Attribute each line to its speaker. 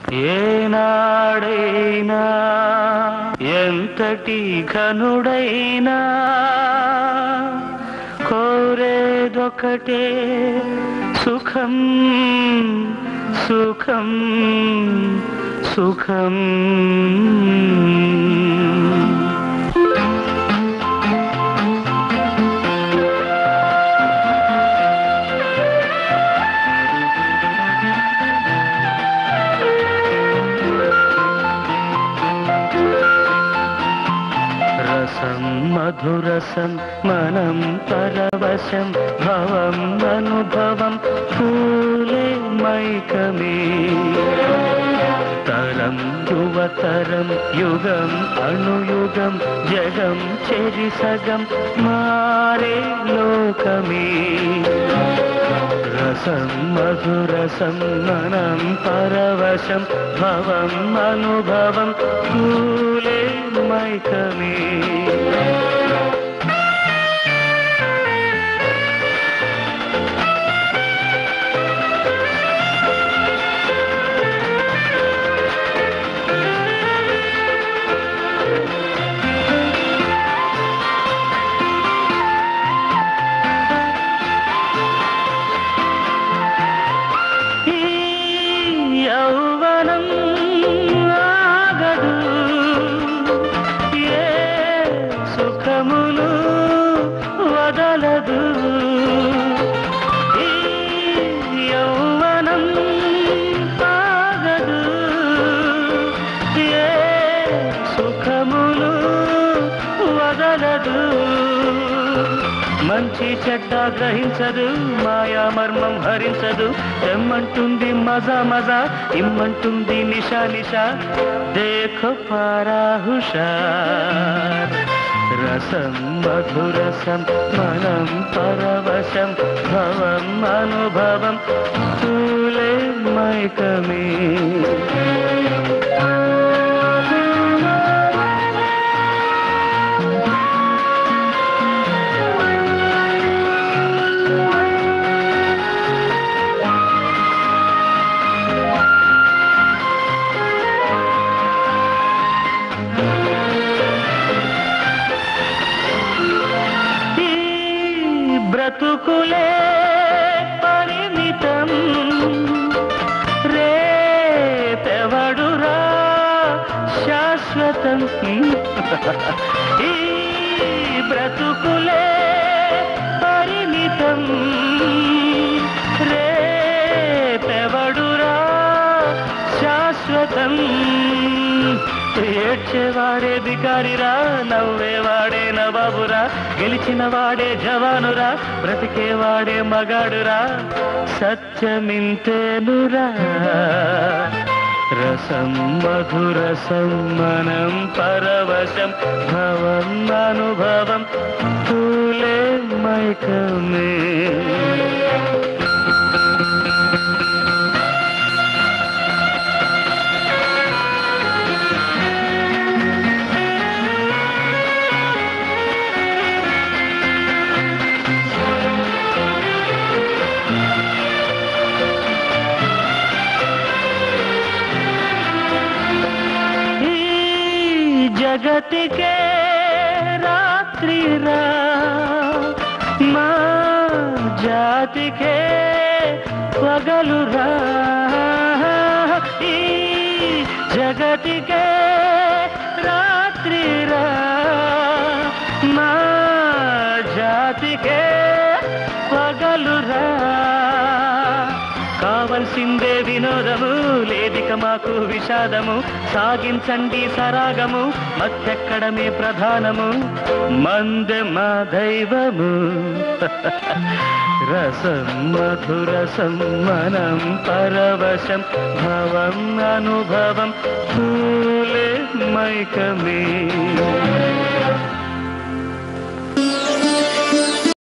Speaker 1: ఏనాడైనా ఎంతటి ఘనుడైనా కోరేదొకటే సుఖం సుఖం సుఖం రసం మధురసం మనం పరవశం భవం అనుభవం పూలే మైకమే తరం యువతరం యుగం అణుయుగం జగం చెరి సగం మారే లోకమే రసం మధురసం మనం పరవశం భవం అనుభవం పూలే మైకమే ఈ యౌవనం ఆగదు ఏ సుఖములు వదలదు ఈ యౌవనం ఆగదు ఏ సుఖములు వదలదు మంచి చెడ్డ గ్రహించదు మాయా మర్మం హరించదు తెమ్మంటుంది మజా మజా ఇమ్మంటుంది నిషా నిషా దేఖో పారా హుషార్ రసం మధురసం మనం పరవశం భవం అనుభవం తూలే మైకమే ఈ బ్రతుకులే పరిమితం రేపెవడురా శాశ్వతం ఈ బ్రతుకులే పరిమితం రేపెవడురా శాశ్వతం ఏడ్చేవాడే బికారిరా నవ్వేవాడే నవాబురా గెలిచిన వాడే జవానురా బ్రతికేవాడే మగాడురా సత్యమింతేనురా రసం మధురసం మనం పరవశం భవం అనుభవం తూలే మైకమే ఈ జగతికే రాత్రిరా మా జాతికే పగలురా ఈ జగతికే రాత్రిరా మా జాతికే పగలురా కావలసిందే వినోదము లేదిక మాకు విషాదము సాగించండి సరాగము మత్తెక్కడమే ప్రధానము మందె మా దైవము రసం మధురసం మనం పరవశం భవం అనుభవం పూలే మైకమే